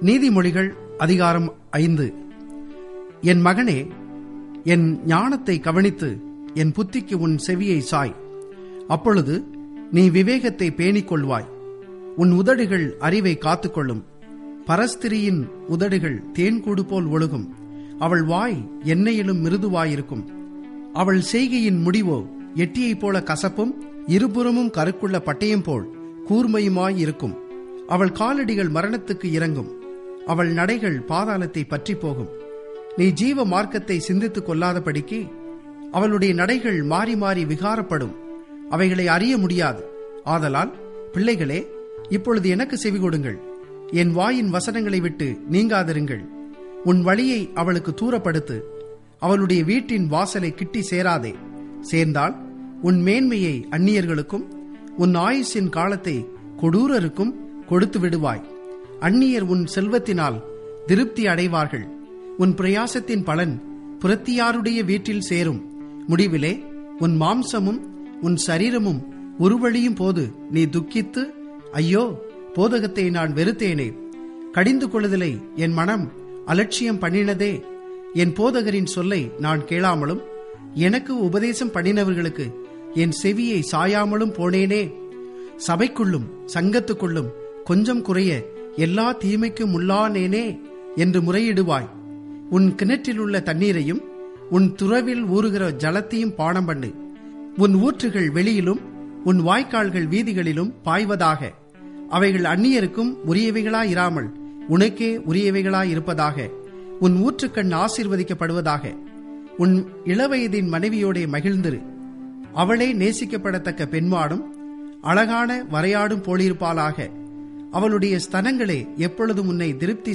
நீதிமொழிகள் அதிகாரம் ஐந்து என் மகனே என் ஞானத்தை கவனித்து என் புத்திக்கு உன் செவியை சாய் அப்பொழுது நீ விவேகத்தை பேணிக் கொள்வாய் உன் உதடுகள் அறிவை காத்துக்கொள்ளும் பரஸ்திரியின் உதடுகள் தேன்கூடு போல் ஒழுகும் அவள் வாய் எண்ணெயிலும் மிருதுவாயிருக்கும் அவள் செய்கையின் முடிவோ எட்டியைப் போல கசப்பும் இருபுறமும் கருக்குள்ள பட்டயம் போல் கூர்மையுமாயிருக்கும் அவள் காலடிகள் மரணத்துக்கு இறங்கும் அவள் நடைகள் பாதாளத்தை பற்றி போகும் நீ ஜீவ மார்க்கத்தை சிந்தித்துக் கொள்ளாதபடிக்கு அவளுடைய நடைகள் மாறி மாறி விகாரப்படும் அவைகளை அறிய முடியாது ஆதலால் பிள்ளைகளே இப்பொழுது எனக்கு செவி கொடுங்கள் என் வாயின் வசனங்களை விட்டு நீங்காதிருங்கள் உன் வழியை அவளுக்கு தூரப்படுத்து அவளுடைய வீட்டின் வாசலை கிட்டி சேராதே சேர்ந்தால் உன் மேன்மையை அந்நியர்களுக்கும் உன் ஆயுசின் காலத்தை கொடூரருக்கும் கொடுத்து விடுவாய் அந்நியர் உன் செல்வத்தினால் திருப்தி அடைவார்கள் உன் பிரயாசத்தின் பலன் புரத்தியாருடைய வீட்டில் சேரும் முடிவிலே உன் மாம்சமும் உன் சரீரமும் உருவழியும் போது நீ துக்கித்து ஐயோ போதகத்தை நான் வெறுத்தேனே கடிந்து கொள்ளுதலை என் மனம் அலட்சியம் பண்ணினதே என் போதகரின் சொல்லை நான் கேளாமலும் எனக்கு உபதேசம் பண்ணினவர்களுக்கு என் செவியை சாயாமலும் போனேனே சபைக்குள்ளும் சங்கத்துக்குள்ளும் கொஞ்சம் குறைய எல்லா தீமைக்கும் உள்ளானேனே என்று முறையிடுவாய் உன் கிணற்றில் உள்ள தண்ணீரையும் உன் துறவில் ஊறுகிற ஜலத்தையும் பானம் பண்ணு உன் ஊற்றுகள் வெளியிலும் உன் வாய்க்கால்கள் வீதிகளிலும் பாய்வதாக அவைகள் அந்நியருக்கும் உரியவைகளாயிராமல் உனக்கே உரியவைகளாயிருப்பதாக உன் ஊற்றுக்கண் ஆசீர்வதிக்கப்படுவதாக உன் இளவயதின் மனைவியோடே மகிழ்ந்திரு அவளே நேசிக்கப்படத்தக்க பெண்மாடும் அழகான வரையாடும் போலிருப்பாளாக அவளுடைய ஸ்தனங்களே எப்பொழுதும் உன்னை திருப்தி